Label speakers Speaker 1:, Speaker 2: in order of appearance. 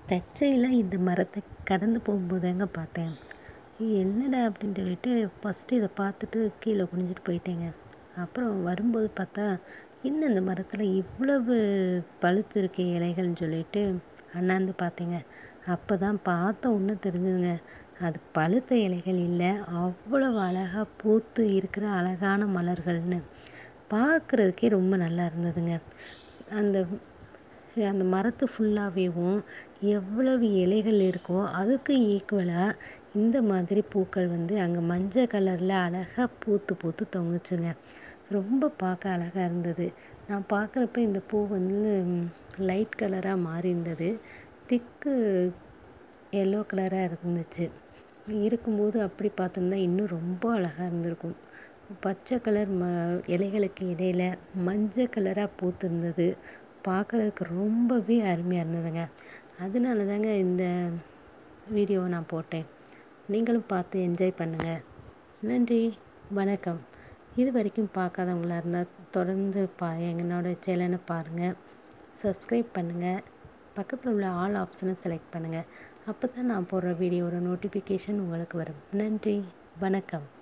Speaker 1: தற்செயலாக இந்த மரத்தை கடந்து போகும்போதுதாங்க பார்த்தேன் என்னடா அப்படின்னு சொல்லிட்டு ஃபஸ்ட்டு இதை பார்த்துட்டு கீழே குனிஞ்சிட்டு போயிட்டேங்க அப்புறம் வரும்போது பார்த்தா இன்னும் இந்த மரத்தில் இவ்வளவு பழுத்து இருக்க இலைகள்னு சொல்லிட்டு அண்ணாந்து பார்த்தேங்க அப்போ தான் பார்த்த ஒன்று தெரிஞ்சுதுங்க அது பழுத்த இலைகள் இல்லை அவ்வளவு அழகாக பூத்து இருக்கிற அழகான மலர்கள்னு பார்க்குறதுக்கே ரொம்ப நல்லா இருந்ததுங்க அந்த அந்த மரத்து ஃபுல்லாகவேவும் எவ்வளவு இலைகள் இருக்கோ அதுக்கு ஈக்குவலாக இந்த மாதிரி பூக்கள் வந்து அங்கே மஞ்சள் கலரில் அழகாக பூத்து பூத்து தொங்குச்சுங்க ரொம்ப பார்க்க அழகாக இருந்தது நான் பார்க்குறப்ப இந்த பூ வந்து லைட் கலராக மாறி இருந்தது திக்கு எல்லோ கலராக இருந்துச்சு இருக்கும்போது அப்படி பார்த்துருந்தா இன்னும் ரொம்ப அழகாக இருந்திருக்கும் பச்சை கலர் ம இலைகளுக்கு இடையில மஞ்சள் கலராக பூத்திருந்தது பார்க்குறதுக்கு ரொம்பவே அருமையாக இருந்ததுங்க அதனால தாங்க இந்த வீடியோவை நான் போட்டேன் நீங்களும் பார்த்து என்ஜாய் பண்ணுங்கள் நன்றி வணக்கம் இது வரைக்கும் பார்க்காதவங்களா இருந்தால் தொடர்ந்து பா என்னோட சேனலை பாருங்கள் சப்ஸ்கிரைப் பண்ணுங்கள் பக்கத்தில் உள்ள ஆல் ஆப்ஷனை செலக்ட் பண்ணுங்கள் அப்போ தான் நான் போடுற வீடியோட நோட்டிஃபிகேஷன் உங்களுக்கு வரும் நன்றி வணக்கம்